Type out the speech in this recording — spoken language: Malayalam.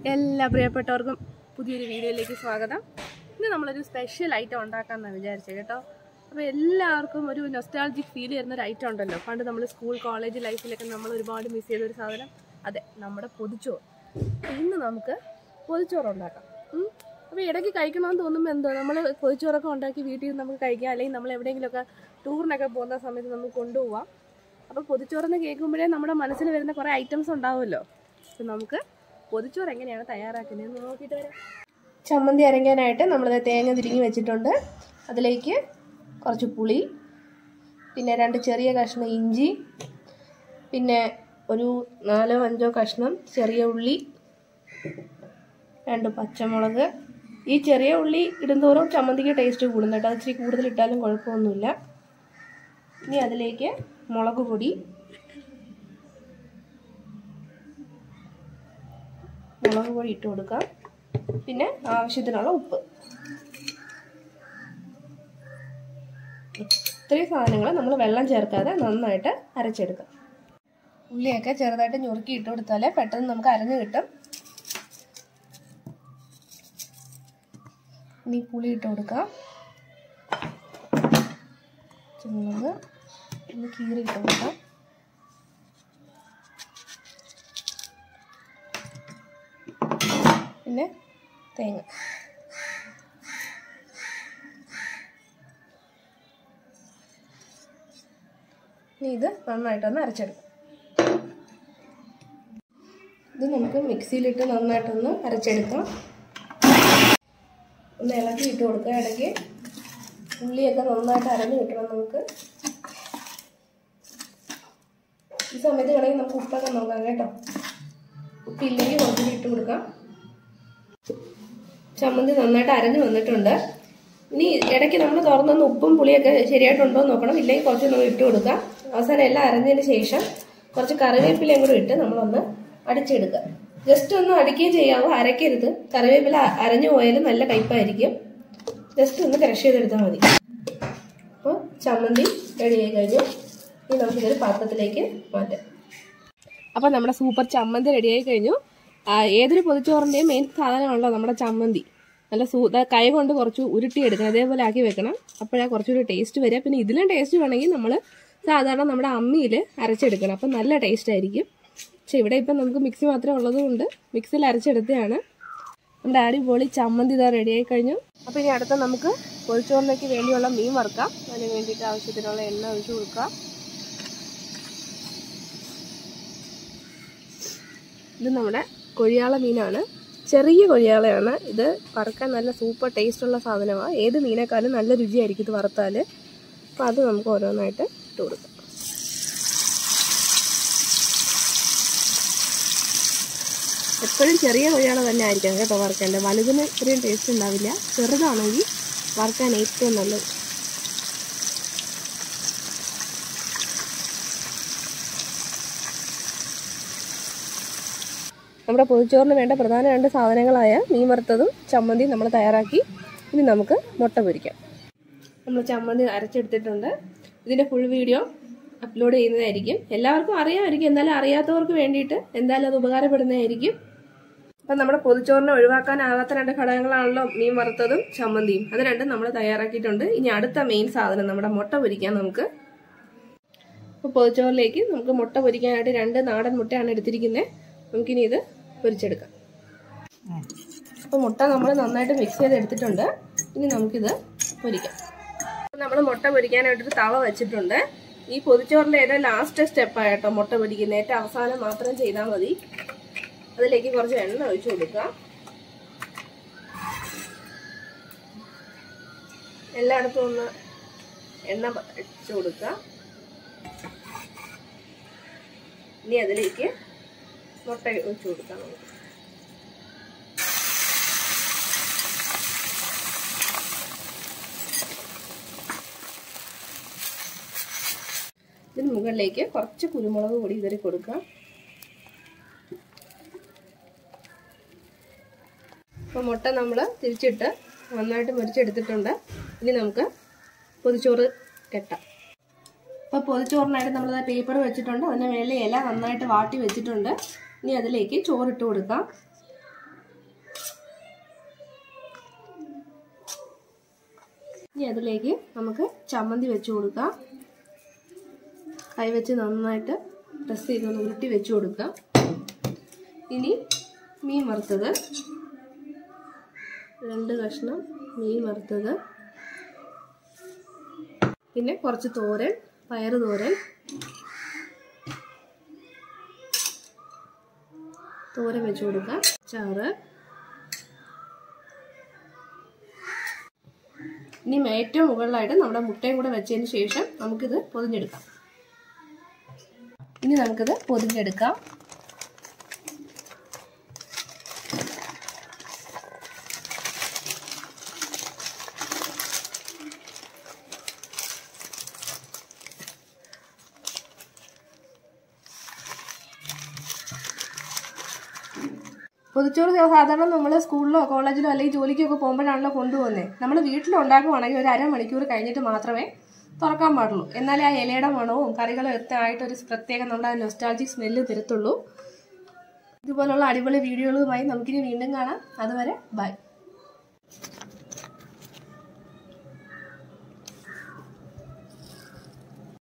എല്ലാ പ്രിയപ്പെട്ടവർക്കും പുതിയൊരു വീഡിയോയിലേക്ക് സ്വാഗതം ഇന്ന് നമ്മളൊരു സ്പെഷ്യൽ ഐറ്റം ഉണ്ടാക്കാമെന്നാണ് വിചാരിച്ചത് കേട്ടോ അപ്പോൾ എല്ലാവർക്കും ഒരു നൊസ്റ്റാൾജിക് ഫീൽ ചെയ്യുന്ന ഒരു ഐറ്റം ഉണ്ടല്ലോ പണ്ട് നമ്മൾ സ്കൂൾ കോളേജ് ലൈഫിലൊക്കെ നമ്മൾ ഒരുപാട് മിസ് ചെയ്ത ഒരു സാധനം അതെ നമ്മുടെ പൊതിച്ചോറ് അപ്പോൾ ഇന്ന് നമുക്ക് പൊതിച്ചോറ് ഉണ്ടാക്കാം ഉം. അപ്പോൾ ഇടയ്ക്ക് കഴിക്കണമെന്ന് തോന്നുമ്പോൾ എന്തോ നമ്മൾ പൊതിച്ചോറൊക്കെ ഉണ്ടാക്കി വീട്ടിൽ നിന്ന് നമുക്ക് കഴിക്കാം അല്ലെങ്കിൽ നമ്മൾ എവിടെയെങ്കിലുമൊക്കെ ടൂറിനൊക്കെ പോകുന്ന സമയത്ത് നമുക്ക് കൊണ്ടുപോവാം അപ്പോൾ പൊതിച്ചോറെന്ന് കേൾക്കുമ്പോഴേ നമ്മുടെ മനസ്സിൽ വരുന്ന കുറേ ഐറ്റംസ് ഉണ്ടാവുമല്ലോ അപ്പോൾ നമുക്ക് പൊതിച്ചോറ് എങ്ങനെയാണ് തയ്യാറാക്കുന്നതെന്ന് നോക്കിയിട്ട് വരാം ചമ്മന്തി അരയ്ക്കാനായിട്ട് നമ്മളിത് തേങ്ങ തിരിഞ്ഞ് വെച്ചിട്ടുണ്ട് അതിലേക്ക് കുറച്ച് പുളി പിന്നെ രണ്ട് ചെറിയ കഷ്ണം ഇഞ്ചി പിന്നെ ഒരു നാലോ അഞ്ചോ കഷ്ണം ചെറിയ ഉള്ളി രണ്ട് പച്ചമുളക് ഈ ചെറിയ ഉള്ളി ഇടുന്തോറും ചമ്മന്തിക്ക് ടേസ്റ്റ് കൂടും കേട്ടോ അത് ഇച്ചിരി കൂടുതൽ ഇട്ടാലും കുഴപ്പമൊന്നുമില്ല ഇനി അതിലേക്ക് മുളക് പൊടി മുളക് പൊടി ഇട്ട് കൊടുക്കാം പിന്നെ ആവശ്യത്തിനുള്ള ഉപ്പ് ഇത്രയും സാധനങ്ങൾ നമ്മൾ വെള്ളം ചേർക്കാതെ നന്നായിട്ട് അരച്ചെടുക്കാം ഉള്ളിയൊക്കെ ചെറുതായിട്ട് ഞുറുക്കി ഇട്ട് കൊടുത്താലേ പെട്ടെന്ന് നമുക്ക് അരഞ്ഞു കിട്ടും ഇനി പുളി ഇട്ട് കൊടുക്കാം മുളക് ഒന്ന് കീറി ഇട്ട് കൊടുക്കാം പിന്നെ തേങ്ങ ഇനി ഇത് നന്നായിട്ടൊന്ന് അരച്ചെടുക്കാം ഇത് നമുക്ക് മിക്സിയിലിട്ട് നന്നായിട്ടൊന്ന് അരച്ചെടുക്കാം ഒന്ന് ഇളക്കി ഇട്ട് കൊടുക്കുക ഇടയ്ക്ക് ഉള്ളിയൊക്കെ നന്നായിട്ട് അരഞ്ഞു കിട്ടണം നമുക്ക് ഈ സമയത്ത് വേണമെങ്കിൽ നമുക്ക് ഉപ്പൊക്കെ നോക്കാം കേട്ടോ ഉപ്പില്ലെങ്കിൽ കുറച്ചുകൂടി ഇട്ട് കൊടുക്കാം ചമ്മന്തി നന്നായിട്ട് അരഞ്ഞു വന്നിട്ടുണ്ട് ഇനി ഇടയ്ക്ക് നമ്മൾ തുറന്നൊന്ന് ഉപ്പും പുളിയൊക്കെ ശരിയായിട്ടുണ്ടോ എന്ന് നോക്കണം ഇല്ലെങ്കിൽ കുറച്ച് നമ്മൾ ഇട്ട് കൊടുക്കാം അവസാനം എല്ലാം അരഞ്ഞതിന് ശേഷം കുറച്ച് കറിവേപ്പിലയും കൂടി ഇട്ട് നമ്മളൊന്ന് അടിച്ചെടുക്കുക ജസ്റ്റ് ഒന്ന് അടിക്കുകയും ചെയ്യാവോ അരയ്ക്കരുത് കറിവേപ്പില അരഞ്ഞു പോയാലും നല്ല കയ്പായിരിക്കും ജസ്റ്റ് ഒന്ന് ക്രഷ് ചെയ്തെടുത്താൽ മതി അപ്പോൾ ചമ്മന്തി റെഡി ആയി കഴിഞ്ഞു ഇനി നമുക്കിതൊരു പാത്രത്തിലേക്ക് മാറ്റാം അപ്പോൾ നമ്മുടെ സൂപ്പർ ചമ്മന്തി റെഡിയായി കഴിഞ്ഞു ആ, ഏതൊരു പൊതിച്ചോറിൻ്റെയും മെയിൻ സാധനമാണല്ലോ നമ്മുടെ ചമ്മന്തി നല്ല സൂ ദാ കൈ കൊണ്ട് കുറച്ച് ഉരുട്ടിയെടുക്കണം അതേപോലെ ആക്കി വെക്കണം അപ്പോഴാണ് കുറച്ചുകൂടി ടേസ്റ്റ് വരിക പിന്നെ ഇതിലും ടേസ്റ്റ് വേണമെങ്കിൽ നമ്മൾ സാധാരണ നമ്മുടെ അമ്മിയിൽ അരച്ചെടുക്കണം അപ്പം നല്ല ടേസ്റ്റ് ആയിരിക്കും പക്ഷെ ഇവിടെ ഇപ്പം നമുക്ക് മിക്സി മാത്രമേ ഉള്ളതുകൊണ്ട് മിക്സിയിൽ അരച്ചെടുത്തതാണ് നമ്മുടെ അടിപൊളി ചമ്മന്തി ഇതാ റെഡിയായി കഴിഞ്ഞു അപ്പോൾ ഇനി അടുത്ത നമുക്ക് പൊതിച്ചോറിലേക്ക് വേണ്ടിയുള്ള മീൻ വറുക്കാം അതിന് വേണ്ടിയിട്ട് ആവശ്യത്തിനുള്ള എണ്ണ ഒഴിച്ച് കൊടുക്കാം ഇത് നമ്മുടെ കൊഴിയാള മീനാണ് ചെറിയ കൊഴിയാളയാണ് ഇത് വറുക്കാൻ നല്ല സൂപ്പർ ടേസ്റ്റുള്ള സാധനമാണ് ഏത് മീനേക്കാളും നല്ല രുചിയായിരിക്കും ഇത് വറുത്താൽ അപ്പോൾ അത് നമുക്ക് ഓരോന്നായിട്ട് ഇട്ട് കൊടുക്കാം എപ്പോഴും ചെറിയ കൊഴിയാള തന്നെ ആയിരിക്കണം കേട്ടോ വറുക്കേണ്ടത് വലുതിന് ഇത്രയും ടേസ്റ്റ് ഉണ്ടാവില്ല ചെറുതാണെങ്കിൽ വറുക്കാൻ ഏറ്റവും നല്ലത് നമ്മുടെ പൊതിച്ചോറിന് വേണ്ട പ്രധാന രണ്ട് സാധനങ്ങളായ മീൻ വറുത്തതും ചമ്മന്തിയും നമ്മൾ തയ്യാറാക്കി ഇനി നമുക്ക് മുട്ട പൊരിക്കാം നമ്മൾ ചമ്മന്തി അരച്ചെടുത്തിട്ടുണ്ട് ഇതിൻ്റെ ഫുൾ വീഡിയോ അപ്ലോഡ് ചെയ്യുന്നതായിരിക്കും എല്ലാവർക്കും അറിയാമായിരിക്കും എന്നാലും അറിയാത്തവർക്ക് വേണ്ടിയിട്ട് എന്തായാലും അത് ഉപകാരപ്പെടുന്നതായിരിക്കും അപ്പം നമ്മുടെ പൊതിച്ചോറിനെ ഒഴിവാക്കാനാകാത്ത രണ്ട് ഘടകങ്ങളാണല്ലോ മീൻ വറുത്തതും ചമ്മന്തിയും അത് രണ്ടും നമ്മൾ തയ്യാറാക്കിയിട്ടുണ്ട് ഇനി അടുത്ത മെയിൻ സാധനം നമ്മുടെ മുട്ട പൊരിക്കാം നമുക്ക് അപ്പോൾ പൊതിച്ചോറിലേക്ക് നമുക്ക് മുട്ട പൊരിക്കാനായിട്ട് രണ്ട് നാടൻ മുട്ടയാണ് എടുത്തിരിക്കുന്നത് നമുക്കിനി ഇത് പൊരിച്ചെടുക്കാം അപ്പോൾ മുട്ട നമ്മൾ നന്നായിട്ട് മിക്സ് ചെയ്ത് എടുത്തിട്ടുണ്ട് ഇനി നമുക്കിത് പൊരിക്കാം നമ്മൾ മുട്ട പൊരിക്കാനായിട്ടൊരു തവ വെച്ചിട്ടുണ്ട് ഈ പൊതിച്ചോറിൻ്റെ ഏറ്റവും ലാസ്റ്റ് സ്റ്റെപ്പാണ് കേട്ടോ മുട്ട പൊരിക്കുന്നത് ഏറ്റവും അവസാനം മാത്രം ചെയ്താൽ മതി അതിലേക്ക് കുറച്ച് എണ്ണ ഒഴിച്ചു കൊടുക്കുക എല്ലായിടത്തും ഒന്ന് എണ്ണ ഒഴിച്ചു കൊടുക്കുക ഇനി അതിലേക്ക് മുട്ട ഒഴിച്ചു കൊടുക്കാം നമുക്ക് ഇതിന് മുകളിലേക്ക് കുറച്ച് കുരുമുളക് പൊടി ഇതറി കൊടുക്കാം അപ്പോൾ മുട്ട നമ്മൾ തിരിച്ചിട്ട് നന്നായിട്ട് മുരിച്ചെടുത്തിട്ടുണ്ട് ഇനി നമുക്ക് പൊതിച്ചോറ് കെട്ടാം അപ്പോൾ പൊതിച്ചോറിനായിട്ട് നമ്മൾ പേപ്പർ വെച്ചിട്ടുണ്ട് അതിന് മേലെ ഇല നന്നായിട്ട് വാട്ടി വെച്ചിട്ടുണ്ട് ഇനി അതിലേക്ക് ചോറിട്ട് കൊടുക്കാം ഇനി അതിലേക്ക് നമുക്ക് ചമ്മന്തി വെച്ച് കൊടുക്കാം കൈവച്ച് നന്നായിട്ട് പ്രസ് ചെയ്ത് ഒന്ന് ഉരുട്ടി വെച്ച് കൊടുക്കാം ഇനി മീൻ വറുത്തത് രണ്ട് കഷ്ണം മീൻ വറുത്തത് പിന്നെ കുറച്ച് തോരൻ പയറ് തോരൻ തോരൻ വെച്ച് കൊടുക്കാം ചാറ് ഇനി ഏറ്റവും മുകളിലായിട്ട് നമ്മുടെ മുട്ടയും കൂടെ വെച്ചതിന് ശേഷം നമുക്കിത് പൊതിഞ്ഞെടുക്കാം ഇനി നമുക്കിത് പൊതിഞ്ഞെടുക്കാം പൊതിച്ചോറ് സാധാരണ നമ്മൾ സ്കൂളിലോ കോളേജിലോ അല്ലെങ്കിൽ ജോലിക്കോ ഒക്കെ പോകുമ്പോഴാണല്ലോ കൊണ്ടുപോകുന്നത് നമ്മൾ വീട്ടിൽ ഉണ്ടാക്കുവാണെങ്കിൽ ഒരു അരമണിക്കൂർ കഴിഞ്ഞിട്ട് മാത്രമേ തുറക്കാൻ പാടുള്ളൂ എന്നാലേ ആ ഇലയുടെ മണവും കറികളും ഒക്കെ ആയിട്ട് ഒരു പ്രത്യേകം നമ്മുടെ ആ നൊസ്റ്റാൾജിക് സ്മെല്ല് തരത്തുള്ളൂ ഇതുപോലുള്ള അടിപൊളി വീഡിയോകളുമായി നമുക്കിനി വീണ്ടും കാണാം അതുവരെ ബൈ